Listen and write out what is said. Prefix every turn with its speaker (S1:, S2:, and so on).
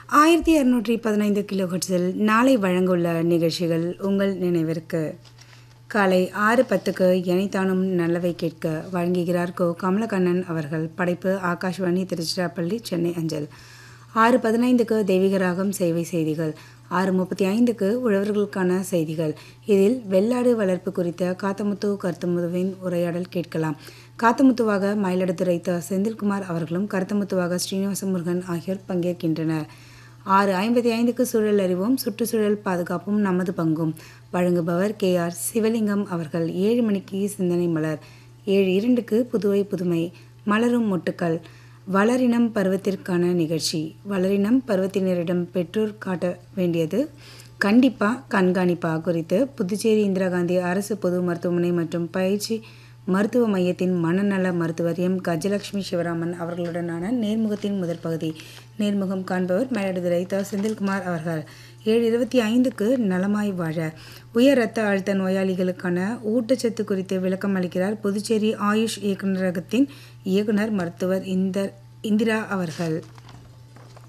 S1: ஆயிரத்தி இரநூற்றி பதினைந்து கிலோ ஹெர்ட்ஸில் நாளை வழங்குள்ள நிகழ்ச்சிகள் உங்கள் நினைவிற்கு காலை ஆறு பத்துக்கு எனைத்தானும் நல்லவை கேட்க வழங்குகிறார் கோ கமலக்கண்ணன் அவர்கள் படைப்பு ஆகாஷ்வாணி திருச்சிராப்பள்ளி சென்னை அஞ்சல் ஆறு பதினைந்துக்கு தெய்வீக ராகம் சேவை செய்திகள் ஆறு முப்பத்தி ஐந்துக்கு உழவர்களுக்கான செய்திகள் இதில் வெள்ளாடு வளர்ப்பு குறித்த காத்தமுத்து கருத்தமுத்துவின் உரையாடல் கேட்கலாம் காத்தமுத்துவாக மயிலாடுதுறை த செந்தில்குமார் அவர்களும் கருத்தமுத்துவாக ஸ்ரீனிவாச முருகன் ஆகியோர் பங்கேற்கின்றனர் ஆறு ஐம்பத்தி ஐந்துக்கு சூழல் அறிவோம் சுற்றுச்சூழல் பாதுகாப்பும் நமது பங்கும் வழங்குபவர் கே ஆர் சிவலிங்கம் அவர்கள் ஏழு மணிக்கு சிந்தனை மலர் ஏழு இரண்டுக்கு புதுவை புதுமை மலரும் மொட்டுக்கள் வளரினம் பருவத்திற்கான நிகழ்ச்சி வளரினம் பருவத்தினரிடம் பெற்றோர் காட்ட வேண்டியது கண்டிப்பா கண்காணிப்பா குறித்து புதுச்சேரி இந்திரா காந்தி அரசு பொது மருத்துவமனை மற்றும் பயிற்சி மருத்துவ மையத்தின் மனநல மருத்துவர் எம் கஜலட்சுமி சிவராமன் அவர்களுடனான நேர்முகத்தின் முதல் பகுதி நேர்முகம் காண்பவர் மயிலாடுதுறை த செந்தில்குமார் அவர்கள் ஏழு இருபத்தி ஐந்துக்கு நலமாய் வாழ உயர் இரத்த அழுத்த நோயாளிகளுக்கான ஊட்டச்சத்து குறித்து விளக்கம் அளிக்கிறார் புதுச்சேரி ஆயுஷ் இயக்குநரகத்தின் இயக்குனர் மருத்துவர் இந்த இந்திரா அவர்கள்